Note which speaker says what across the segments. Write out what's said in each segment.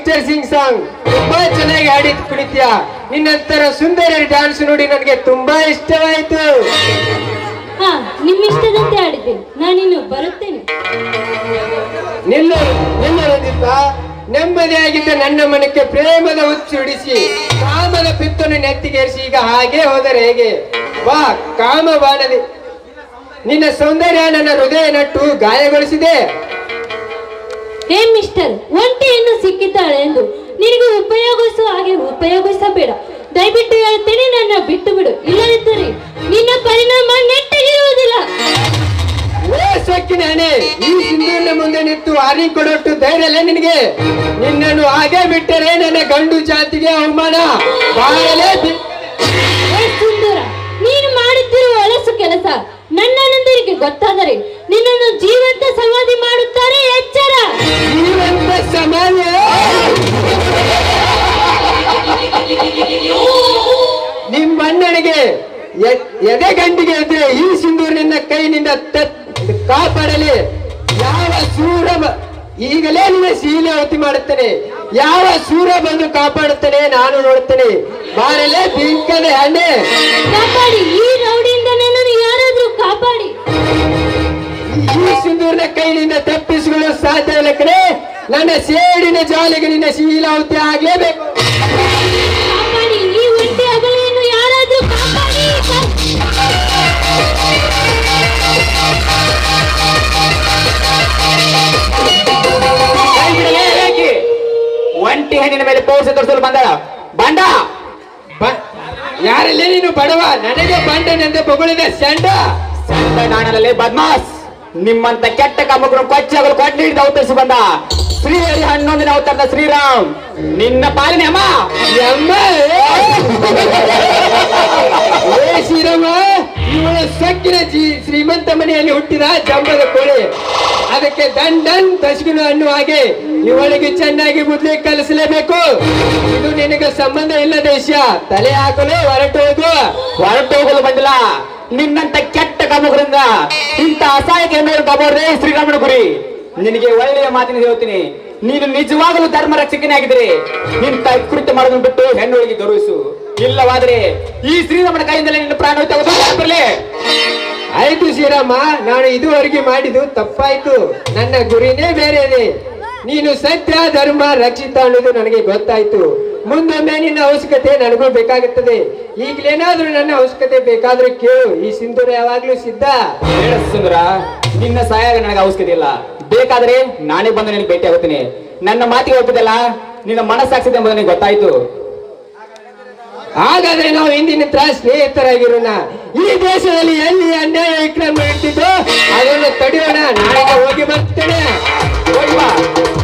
Speaker 1: Mister Singh song ತುಂಬಾ ಚೆನ್ನಾಗಿ ಹಾಡಿ ಕುಣಿತ್ಯ ನಿನ್ನಂತರ ಸುಂದರ ಡ್ಯಾನ್ಸ್ ನೋಡಿ ನನಗೆ ತುಂಬಾ ಇಷ್ಟವಾಯಿತು
Speaker 2: ಹಾ ನಿಮ್ಮ ಇಷ್ಟದಂತೆ ಆಡಿದ್ದೇನೆ ನಾನಿನ್ನು ಬರುತ್ತೇನೆ
Speaker 1: ನಿಲ್ಲ ನಿಲ್ಲದಿದ್ದ ನೆಮ್ಮದಿಯಾಗಿದ್ದ ನನ್ನ ಮನಕ್ಕೆ ಪ್ರೇಮದ ಹುಚ್ಚು ಹಿಡಿಸಿ ಕಾಮದ ಪಿತ್ತನ್ನು ನೆತ್ತಿಗೇರಿಸಿ ಈಗ ಹಾಗೆ ಹೋದರೆ ಹೇಗೆ ವಾ ಕಾಮ ಬಾಣದೆ ನಿನ್ನ ಸೌಂದರ್ಯ ನನ್ನ ಹೃದಯ ನಟ್ಟು ಗಾಯಗೊಳಿಸಿದೆ
Speaker 2: ಹೇ ಮಿಸ್ಟರ್ ಒಂಟಿಯನ್ನು ಸಿಕ್ಕಿದ್ದಾಳೆ ಎಂದು ನಿನಗೆ ಉಪಯೋಗಿಸುವ ಹಾಗೆ ಉಪಯೋಗಿಸಬೇಡ ದಯವಿಟ್ಟು ಹೇಳ್ತೇನೆ ನನ್ನ ಬಿಟ್ಟು ಬಿಡು ಇಲ್ಲದಿದ್ದರೆ ನಿನ್ನ ಪರಿಣಾಮ ನೆಟ್ಟಗಿರುವುದಿಲ್ಲ
Speaker 1: ಓ ಸೊಕ್ಕಿನ ಹಣೆ ಈ ಸಿಂಧೂರಿನ ಮುಂದೆ ನಿಂತು ಹಾರಿ ಕೊಡೊಟ್ಟು ಧೈರ್ಯ ಇಲ್ಲ ನಿನಗೆ ನಿನ್ನನ್ನು ಹಾಗೆ ಬಿಟ್ಟರೆ ನನ್ನ ಗಂಡು ಜಾತಿಗೆ ಅವಮಾನ ಬಾಳಲೇ ಬಿ-
Speaker 2: ಏ ಸುಂದರ ನೀನು ಮಾಡುತ್ತಿರುವ ಹೊಲಸು ಕೆಲಸ ನನ್ನನಂದರಿಗೆ ಗೊತ್ತಾದರೆ ನಿನ್ನನ್ನು ಜೀವಂತ ಸಮಾಧಿ ಮಾಡುತ್ತಾರೆ ಎಚ್ಚರ
Speaker 1: ಜೀವಂತ ಸಮಾಜ ನಿಮ್ಮಣ್ಣನಿಗೆ ಎ- ಎದೆ ಗಂಡಿಗೆ ಇದ್ರೆ ಈ ಸಿಂಧೂರು ನಿನ್ನ ಕೈನಿಂದ ತ- ಕಾಪಾಡಲಿ ಯಾವ ಸೂರ ಬ- ಈಗಲೇ ನಿನ್ನ ಶೀಲಾವತಿ ಮಾಡುತ್ತೇನೆ ಯಾವ ಸೂರ ಬಂದು ಕಾಪಾಡುತ್ತಾನೆ ನಾನು ನೋಡುತ್ತೇನೆ ಬಾರಲೇ ಬಿಂಕದ ಹಣ್ಣೆ
Speaker 2: ಕಾಪಾಡಿ ಈ ರೌಡಿಯಿಂದ ನನ್ನನ್ನು ಯಾರಾದ್ರೂ ಕಾಪಾಡಿ
Speaker 1: ಈ ಸಿಂಧೂರಿನ ಕೈನಿಂದ ತಪ್ಪಿಸಿಕೊಳ್ಳಲು ಸಾಧ್ಯವಿಲ್ಲ ಕಡೆ ನನ್ನ ಸೇಡಿನ ಜಾಲಿಗೆ ನಿನ್ನ ಶೀಲಾವತಿ ಆಗ್ಲೇಬೇಕು
Speaker 2: ಕಾಪಾಡಿ ಈ ಒಂಟಿ ಅಗಲಿಯನ್ನು ಯಾರಾದ್ರೂ ಕಾಪಾಡಿ
Speaker 3: ಕೈ ಬಿಡಲೇ ಏಕೆ? ಒಂಟಿ ಹೆಣ್ಣಿನ ಮೇಲೆ ಪೌರುಷ ತೋರಿಸಲು ಬಂದ ಬಂಡ
Speaker 1: ಬ- ಯಾರಲ್ಲಿ ನೀನು ಬಡವ ನನಗೆ ಬಂಡನೆಂದು ಬೊಗಳಿದ ಸಂಡ
Speaker 3: ಸಂತ ನಾಣದಲ್ಲಿ ಬದ್ಮಾಸ್ ನಿಮ್ಮಂತ ಕೆಟ್ಟ ಕಾಮಕರು ಕೊಚ್ಚಾಗಲು ಕೊಡ್ಲಿ ಹಿಡಿದು ಅವತರಿಸಿ ಬಂದ ಶ್ರೀಹರಿ ಹನ್ನೊಂದಿನ ಅವತಾರದ ಶ್ರೀರಾಮ್ ನಿನ್ನ ಪಾಲಿನ ಅಮ್ಮ
Speaker 1: ಯಮ್ಮ ಏ ಶ್ರೀರಾಮ ಇವಳ ಸೊಕ್ಕಿನ ಜೀ ಶ್ರೀಮಂತ ಮನೆಯಲ್ಲಿ ಹುಟ್ಟಿದ ಜಂಬದ ಕೋಳಿ ಅದಕ್ಕೆ ದಂಡನ್ ದಶಗುಣ ಅನ್ನುವ ಹಾಗೆ ಇವಳಿಗೆ ಚೆನ್ನಾಗಿ ಬುದ್ಧಿ ಕಲಿಸಲೇಬೇಕು ಇದು ನಿನಗೆ ಸಂಬಂಧ ಇಲ್ಲದ ವಿಷಯ ತಲೆ ಹಾಕಲು ಹೊರಟು ಹೋಗು
Speaker 3: ಹೊರಟು ಹೋಗಲು ಬಂದಿಲ್ಲ ನಿನ್ನಂತ ಕೆಟ್ಟ ಕಾಮಕರಿಂದ ಇಂಥ ಅಸಹಾಯಕ ಮೇಲೆ ಕಾಪಾಡದೆ ಶ್ರೀರಾಮನ ಗುರಿ ನಿನಗೆ ಒಳ್ಳೆಯ ಮಾತಿನ ಹೇಳ್ತೀನಿ ನೀನು ನಿಜವಾಗಲೂ ಧರ್ಮ ರಕ್ಷಕನೇ ಆಗಿದ್ರೆ ಇಂಥ ಕೃತ್ಯ ಮಾಡೋದನ್ನು ಬಿಟ್ಟು ಹೆಣ್ಣುಗಳಿಗೆ ಗೌರವಿಸು ಇಲ್ಲವಾದ್ರೆ ಈ ಶ್ರೀರಾಮನ ಕೈಯಿಂದಲೇ ನಿನ್ನ ಪ್ರಾಣ ತೆಗೆದು ಬರಲಿ
Speaker 1: ಆಯ್ತು ಶ್ರೀರಾಮ ನಾನು ಇದುವರೆಗೆ ಮಾಡಿದ್ದು ತಪ್ಪಾಯ್ತು ನನ್ನ ಗುರಿನೇ ಬೇರೆ ಇದೆ ನೀನು ಸತ್ಯ ಧರ್ಮ ರಕ್ಷಿತ ಅನ್ನೋದು ನನಗೆ ಗೊತ್ತಾಯ್ತು ಮುಂದೊಮ್ಮೆ ನಿನ್ನ ಅವಶ್ಯಕತೆ ನನಗೂ ಬೇಕಾಗುತ್ತದೆ ಈಗಲೇನಾದ್ರೂ ನನ್ನ ಅವಶ್ಯಕತೆ ಬೇಕಾದ್ರೂ ಕೇಳು ಈ ಸಿಂಧೂರ ಯಾವಾಗ್ಲೂ ಸಿದ್ಧ
Speaker 3: ಬೇಡ ಸುಂದರ ನಿನ್ನ ಸಹಾಯ ನನಗೆ ಅವಶ್ಯಕತೆ ಇಲ್ಲ ಬೇಕಾದ್ರೆ ನಾನೇ ಬಂದು ನಿನಗೆ ಭೇಟಿ ಆಗುತ್ತೇನೆ ನನ್ನ ಮಾತಿಗೆ ಒಪ್ಪಿದಲ್ಲ ನಿನ್ನ ಮನಸ್ಸಾಕ್ಷಿದೆ ಎಂಬುದು ನನಗೆ ಗೊತ್ತಾಯ್ತು
Speaker 1: ಹಾಗಾದ್ರೆ ನಾವು ಇಂದಿನ ತರ ಸ್ನೇಹಿತರಾಗಿರೋಣ ಈ ದೇಶದಲ್ಲಿ ಎಲ್ಲಿ ಅನ್ಯಾಯ ವಿಕ್ರಮ ಇರ್ತಿದ್ದೋ ಅದನ್ನು ತಡೆಯೋಣ ನಾಳೆ ಹೋಗಿ ಬರ್ತೇನೆ
Speaker 3: ಹೋಗಿ ಬಾ.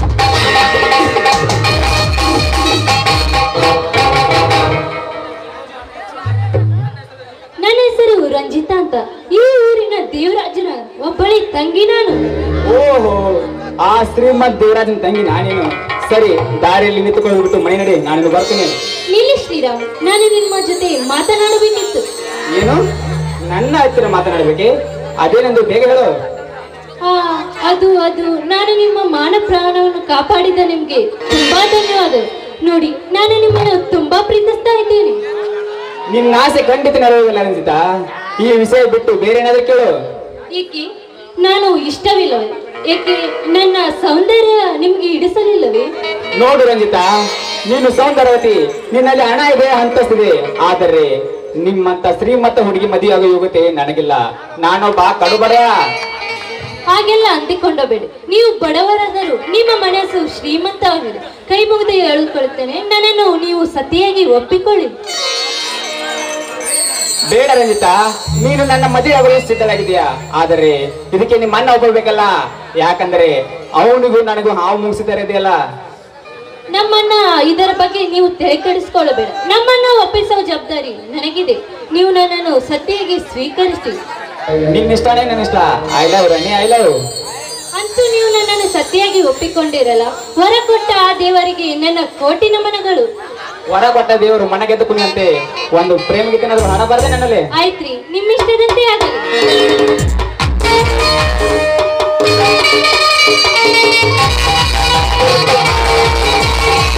Speaker 2: ನನ್ನ ಹೆಸರು ರಂಜಿತಾ ಅಂತ ಈ ಊರಿನ ದೇವರಾಜನ ಒಬ್ಬಳಿ ತಂಗಿ ನಾನು
Speaker 3: ಓಹೋ ಆ ಶ್ರೀಮಂತ್ ದೇವರಾಜನ ತಂಗಿ ನಾನೇನು ಸರಿ ದಾರಿಯಲ್ಲಿ ನಿಂತುಕೊಂಡು ಬಿಟ್ಟು ಮನೆ ನಡಿ ನಾನು ಬರ್ತೇನೆ
Speaker 2: ನಿಲ್ಲಿ ಶ್ರೀರಾಮ್ ನಾನು ನಿಮ್ಮ ಜೊತೆ ಮಾತನಾಡಬೇಕಿತ್ತು
Speaker 3: ಏನು ನನ್ನ ಹತ್ತಿರ ಮಾತನಾಡಬೇಕೆ ಅದೇನೆಂದು ಬೇಗ ಹೇಳು
Speaker 2: ಆ, ಅದು ಅದು ನಾನು ನಿಮ್ಮ ಮಾನ ಪ್ರಾಣವನ್ನು ಕಾಪಾಡಿದ ನಿಮ್ಗೆ ತುಂಬಾ ಧನ್ಯವಾದ ನೋಡಿ ನಾನು ನಿಮ್ಮನ್ನು ತುಂಬಾ ಪ್ರೀತಿಸ್ತಾ ಇದ್ದೇನೆ
Speaker 3: ನಿನ್ನ ಆಸೆ ಖಂಡಿತ ನೆರವೇರಿಲ್ಲ ರಂಜಿತಾ ಈ ವಿಷಯ ಬಿಟ್ಟು ಬೇರೆ ಏನಾದ್ರು ಕೇಳು
Speaker 2: ಏಕೆ ನಾನು ಇಷ್ಟವಿಲ್ಲವೇ ಏಕೆ ನನ್ನ ಸೌಂದರ್ಯ ನಿಮ್ಗೆ ಇಡಿಸಲಿಲ್ಲವೇ
Speaker 3: ನೋಡು ರಂಜಿತಾ ನೀನು ಸೌಂದರ್ಯವತಿ ನಿನ್ನಲ್ಲಿ ಹಣ ಇದೆ ಅಂತಸ್ತಿದೆ ಆದರೆ ನಿಮ್ಮಂತ ಶ್ರೀಮಂತ ಹುಡುಗಿ ಮದುವೆಯಾಗೋ ಯೋಗ್ಯತೆ ನನಗಿಲ್ಲ ನಾನೊಬ್ಬ ಕಡುಬಡೆಯ
Speaker 2: ಹಾಗೆಲ್ಲ ಅಂದಿಕೊಂಡಬೇಡಿ ನೀವು ಬಡವರಾದರೂ ನಿಮ್ಮ ಮನಸ್ಸು ಶ್ರೀಮಂತವಾಗಿದೆ ಕೈ ಮುಗಿದು ಹೇಳಿಕೊಳ್ಳುತ್ತೇನೆ ನನ್ನನ್ನು ನೀವು ಸತಿಯಾಗಿ ಒಪ್ಪಿಕೊಳ್ಳಿ
Speaker 3: ಬೇಡ ರಂಜಿತಾ ನೀನು ನನ್ನ ಮದುವೆ ಆಗಲು ಸಿದ್ಧವಾಗಿದೆಯಾ ಆದರೆ ಇದಕ್ಕೆ ನಿಮ್ಮ ಅಣ್ಣ ಒಪ್ಪಬೇಕಲ್ಲ ಯಾಕಂದ್ರೆ ಅವನಿಗೂ ನನಗೂ ಹಾವು ಮುಗಿಸಿದ್ದಾರೆ ಇದೆಯಲ್ಲ
Speaker 2: ನಮ್ಮನ್ನ ಇದರ ಬಗ್ಗೆ ನೀವು ತಲೆ ಕೆಡಿಸ್ಕೊಳ್ಳಬೇಡ ನಮ್ಮನ್ನ ಒಪ್ಪಿಸುವ ಜವಾಬ್ದಾರಿ ನನಗಿದೆ ನೀವು ನನ್ನನ್ನು ಸತಿಯಾಗಿ ಸ್ವೀಕರಿಸಿ
Speaker 3: ನಿನ್ನ ಇಷ್ಟನೇ ನನ್ನ ಇಷ್ಟ ಐ ಲವ್ ರಣಿ ಐ ಲವ್
Speaker 2: ಅಂತೂ ನೀವು ನನ್ನನ್ನು ಸತಿಯಾಗಿ ಒಪ್ಪಿಕೊಂಡಿರಲ್ಲ ಹೊರ ಕೊಟ್ಟ ಆ ದೇವರಿಗೆ ನನ್ನ ಕೋಟಿ ನಮನಗಳು
Speaker 3: ಹೊರ ಕೊಟ್ಟ ದೇವರು ಮನ ಗೆದ್ದು ಕುಣಿಯಂತೆ ಒಂದು ಪ್ರೇಮ ಗೀತೆನಾದ್ರು ಹಣ ಬರದೆ ನನ್ನಲ್ಲಿ
Speaker 2: ಆಯ್ತ್ರಿ ನಿಮ್ಮಿಷ್ಟದಂತೆ ಆಗಲಿ
Speaker 3: ಆ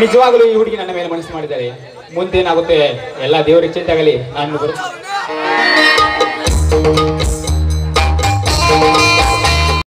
Speaker 3: ನಿಜವಾಗಲೂ ಈ ಹುಡುಗಿ ನನ್ನ ಮೇಲೆ ಮನಸ್ಸು ಮಾಡಿದ್ದಾರೆ ಮುಂದೇನಾಗುತ್ತೆ ಎಲ್ಲ ದೇವರಿಗೆ ಚಿಂತೆ ಆಗಲಿ ನಾನು ಬರು